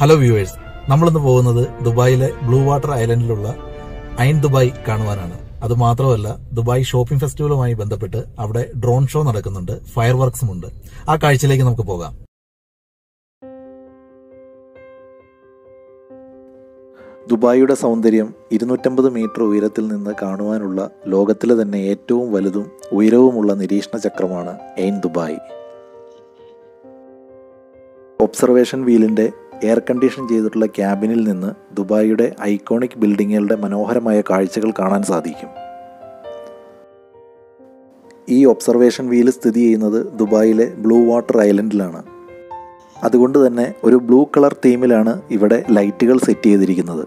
Hello viewers നമ്മളിന്ന് പോകുന്നത് ദുബായിലെ ബ്ലൂ വാട്ടർ ഐലൻഡിലുള്ള ഐൻ ദുബായ് കാണുവാനാണ് അത് മാത്രമല്ല ദുബായ് ഷോപ്പിംഗ് ഫെസ്റ്റിവലുമായി ബന്ധപ്പെട്ട് അവിടെ ഡ്രോൺ ഷോ നടക്കുന്നുണ്ട് ഫയർ വർക്ക്സും ഉണ്ട് ആ കാഴ്ചയിലേക്ക് നമുക്ക് പോകാം ദുബായിയുടെ സൗന്ദര്യം ഇരുന്നൂറ്റമ്പത് മീറ്റർ ഉയരത്തിൽ നിന്ന് കാണുവാനുള്ള ലോകത്തിലെ തന്നെ ഏറ്റവും വലുതും ഉയരവുമുള്ള നിരീക്ഷണ ചക്രമാണ് എയിൻ ദുബായ് ഒബ്സർവേഷൻ വീലിൻ്റെ എയർ കണ്ടീഷൻ ചെയ്തിട്ടുള്ള ക്യാബിനിൽ നിന്ന് ദുബായിയുടെ ഐക്കോണിക് ബിൽഡിങ്ങുകളുടെ മനോഹരമായ കാഴ്ചകൾ കാണാൻ സാധിക്കും ഈ ഒബ്സർവേഷൻ വീല് സ്ഥിതി ചെയ്യുന്നത് ദുബായിലെ ബ്ലൂ വാട്ടർ ഐലൻഡിലാണ് അതുകൊണ്ട് തന്നെ ഒരു ബ്ലൂ കളർ തീമിലാണ് ഇവിടെ ലൈറ്റുകൾ സെറ്റ് ചെയ്തിരിക്കുന്നത്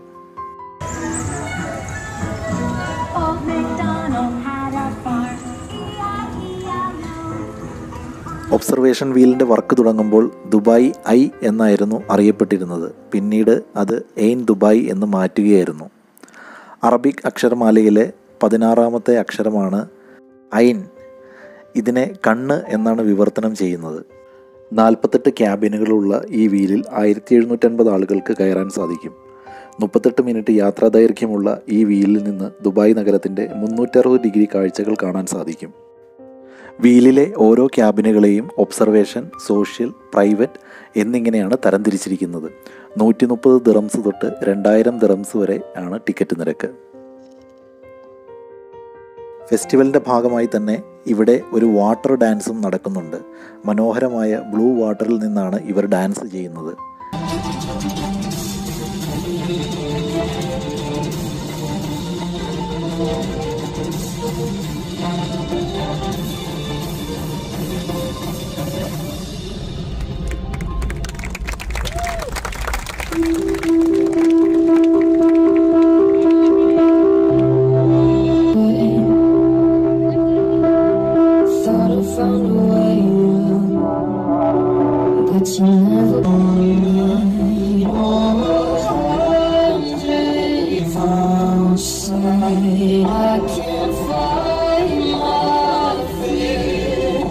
Old MacDonald had a farm. E-I-E-I-O. Observation വീലിൻ്റെ വർക്ക് തുടങ്ങുമ്പോൾ ദുബായ് ഐ എന്നായിരുന്നു അറിയപ്പെട്ടിരുന്നത് പിന്നീട് അത് എയിൻ ദുബായ് എന്ന് മാറ്റുകയായിരുന്നു അറബിക് അക്ഷരമാലയിലെ പതിനാറാമത്തെ അക്ഷരമാണ് ഐൻ ഇതിനെ കണ്ണ് എന്നാണ് വിവർത്തനം ചെയ്യുന്നത് നാൽപ്പത്തെട്ട് ക്യാബിനുകളുള്ള ഈ വീലിൽ ആയിരത്തി എഴുന്നൂറ്റൻപത് ആളുകൾക്ക് കയറാൻ സാധിക്കും മുപ്പത്തെട്ട് മിനിറ്റ് യാത്രാ ദൈർഘ്യമുള്ള ഈ വീലിൽ നിന്ന് ദുബായ് നഗരത്തിൻ്റെ മുന്നൂറ്ററുപത് ഡിഗ്രി കാഴ്ചകൾ കാണാൻ സാധിക്കും വീലിലെ ഓരോ ക്യാബിനുകളെയും ഒബ്സർവേഷൻ സോഷ്യൽ പ്രൈവറ്റ് എന്നിങ്ങനെയാണ് തരംതിരിച്ചിരിക്കുന്നത് നൂറ്റി മുപ്പത് ദിറംസ് തൊട്ട് രണ്ടായിരം ദിറംസ് വരെ ആണ് ടിക്കറ്റ് നിരക്ക് ഫെസ്റ്റിവലിൻ്റെ ഭാഗമായി തന്നെ ഇവിടെ ഒരു വാട്ടർ ഡാൻസും നടക്കുന്നുണ്ട് മനോഹരമായ ബ്ലൂ വാട്ടറിൽ നിന്നാണ് ഇവർ ഡാൻസ് ചെയ്യുന്നത് Thought I found a way, but you never mind. If outside, I can't find my fear.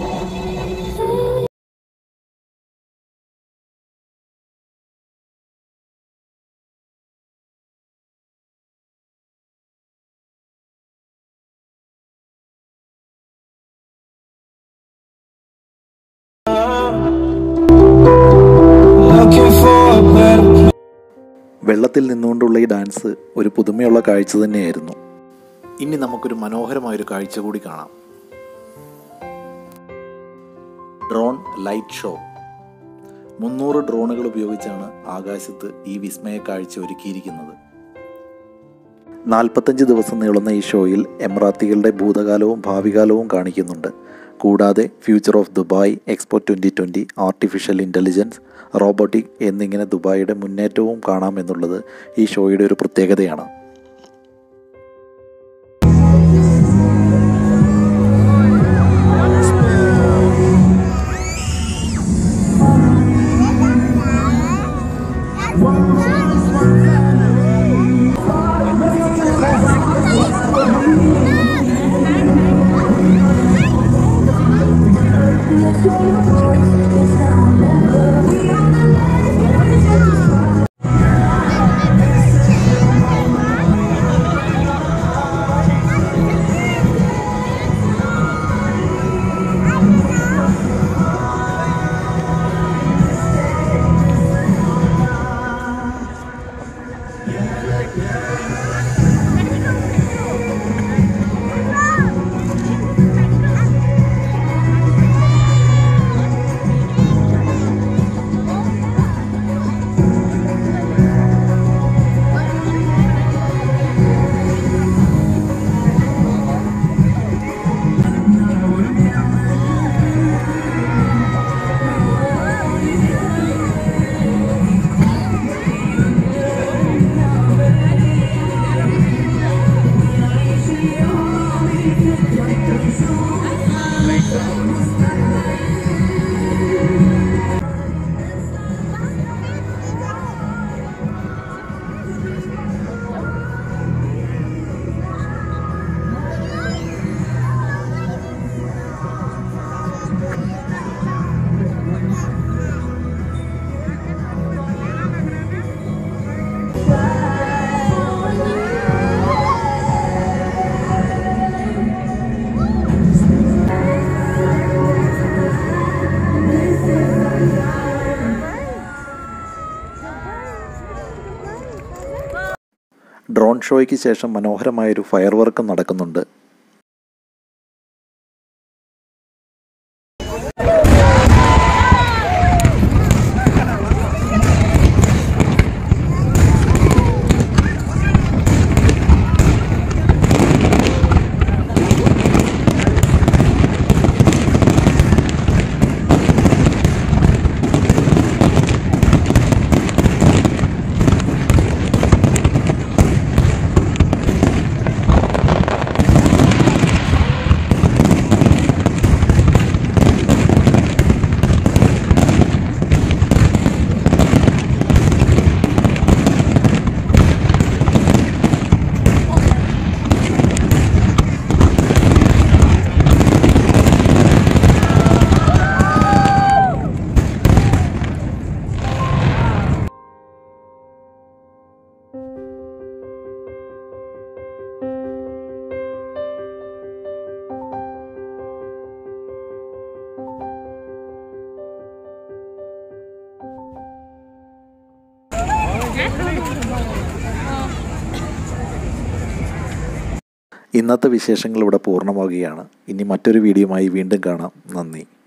Looking for a better വെള്ളത്തിൽ നിന്നുകൊണ്ടുള്ള ഈ ഡാൻസ് ഒരു പുതുമയുള്ള കാഴ്ച തന്നെയായിരുന്നു ഇനി നമുക്കൊരു മനോഹരമായൊരു കാഴ്ച കൂടി കാണാം ഡ്രോൺ ലൈറ്റ് ഷോ മുന്നൂറ് ഡ്രോണുകൾ ഉപയോഗിച്ചാണ് ആകാശത്ത് ഈ വിസ്മയ കാഴ്ച ഒരുക്കിയിരിക്കുന്നത് നാൽപ്പത്തഞ്ച് ദിവസം നീളുന്ന ഈ ഷോയിൽ എമറാത്തികളുടെ ഭൂതകാലവും ഭാവികാലവും കാണിക്കുന്നുണ്ട് കൂടാതെ future of Dubai expo twenty twenty artificial intelligence robotic എന്നിങ്ങനെ ദുബായിയുടെ മുന്നേറ്റവും കാണാമെന്നുള്ളത് ഈ ഷോയുടെ ഒരു പ്രത്യേകതയാണ് ഡ്രോൺ ഷോയ്ക്ക് ശേഷം മനോഹരമായൊരു ഫയർ വർക്കും നടക്കുന്നുണ്ട് ഇന്നത്തെ വിശേഷങ്ങൾ ഇവിടെ പൂർണ്ണമാവുകയാണ് ഇനി മറ്റൊരു വീഡിയോയുമായി വീണ്ടും കാണാം നന്ദി